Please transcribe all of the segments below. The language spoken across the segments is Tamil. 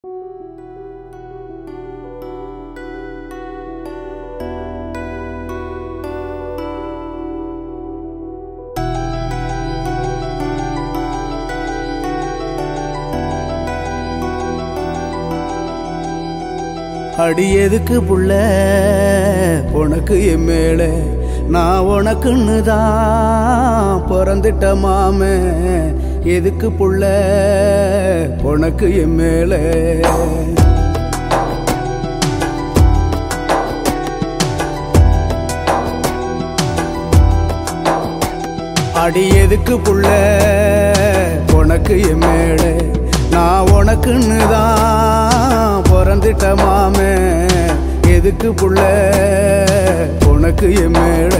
அடி எதுக்கு புள்ள உனக்கு என் மேல நான் உனக்குன்னு தான் பிறந்துட்ட மாமே எதுக்கு புள்ள உனக்கு என் மேல அடி எதுக்கு புள்ள உனக்கு என் மேல நான் உனக்குன்னு தான் பிறந்துட்ட மாமே எதுக்கு புள்ள உனக்கு என் மேல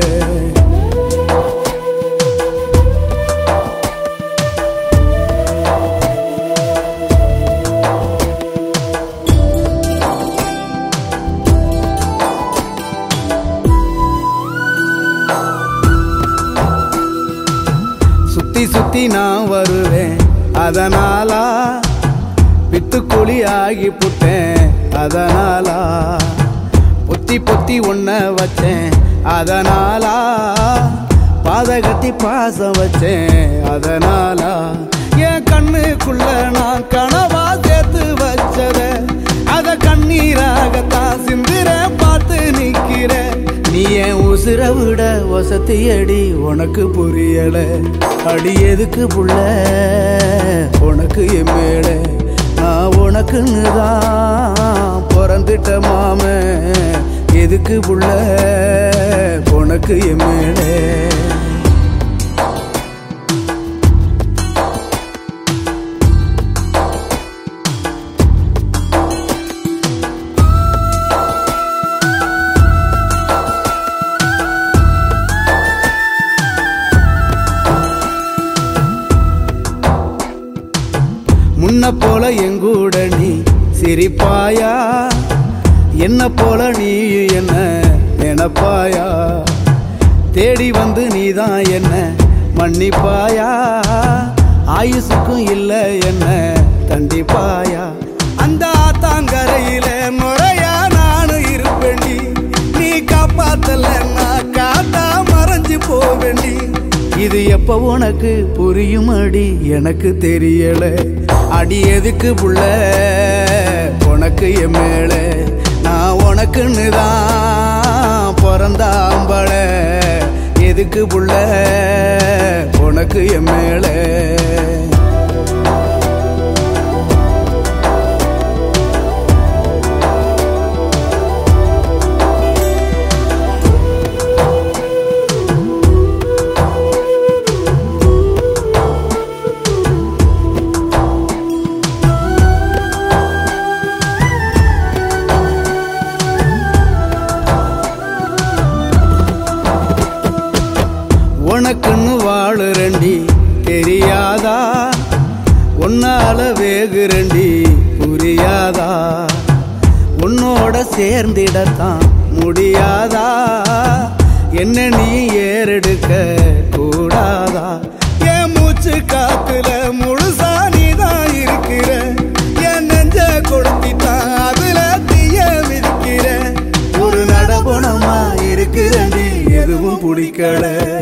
சுத்தி சுத்தி நான் வருவேன் அதனாலா வித்துக்குழி ஆகி புட்டேன் அதனாலா பொத்தி பொத்தி ஒன்ன வச்சேன் அதனாலா பாதகத்தி பாசம் வச்சேன் அதனாலா என் கண்ணுக்குள்ள நான் கனவா சேர்த்து வச்சத அத கண்ணீராகத்தான் சிந்துற பார்த்து நிக்கிற நீ என் உசுர விட வசதி அடி உனக்கு புரியல அடி எதுக்கு புள்ள உனக்கு என் மேல நான் உனக்குன்னு தான் பிறந்துட்ட மாம எதுக்கு புள்ள உனக்கு என் மேல முன்ன போல எங்கூட நீ சிரிப்பாயா என்ன போல நீ என்ன நினைப்பாயா தேடி வந்து நீதான் என்ன மன்னிப்பாயா ஆயுசுக்கும் இல்ல என்ன தண்டிப்பாயா அந்த ஆத்தாங்கரையில முறையா நானும் இருப்பேண்டி நீ காப்பாத்தல நான் காத்தா மறைஞ்சு போவேண்டி இது எப்ப உனக்கு புரியும் அடி எனக்கு தெரியல அடி எதுக்கு புள்ள உனக்கு என் மேல நான் உனக்குன்னு தான் பிறந்தாம்பள எதுக்கு புள்ள உனக்கு என் மேல உனக்குன்னு வாழுறண்டி தெரியாதா உன்னால வேகுறண்டி புரியாதா உன்னோட சேர்ந்திடத்தான் முடியாதா என்ன நீ ஏறெடுக்க கூடாதா என் மூச்சு காத்துல முழுசா நீதான் இருக்கிற என் நெஞ்ச கொடுத்திட்டான் அதுல தீய மிதிக்கிற ஒரு நடபணமா இருக்குதண்டி எதுவும் பிடிக்கல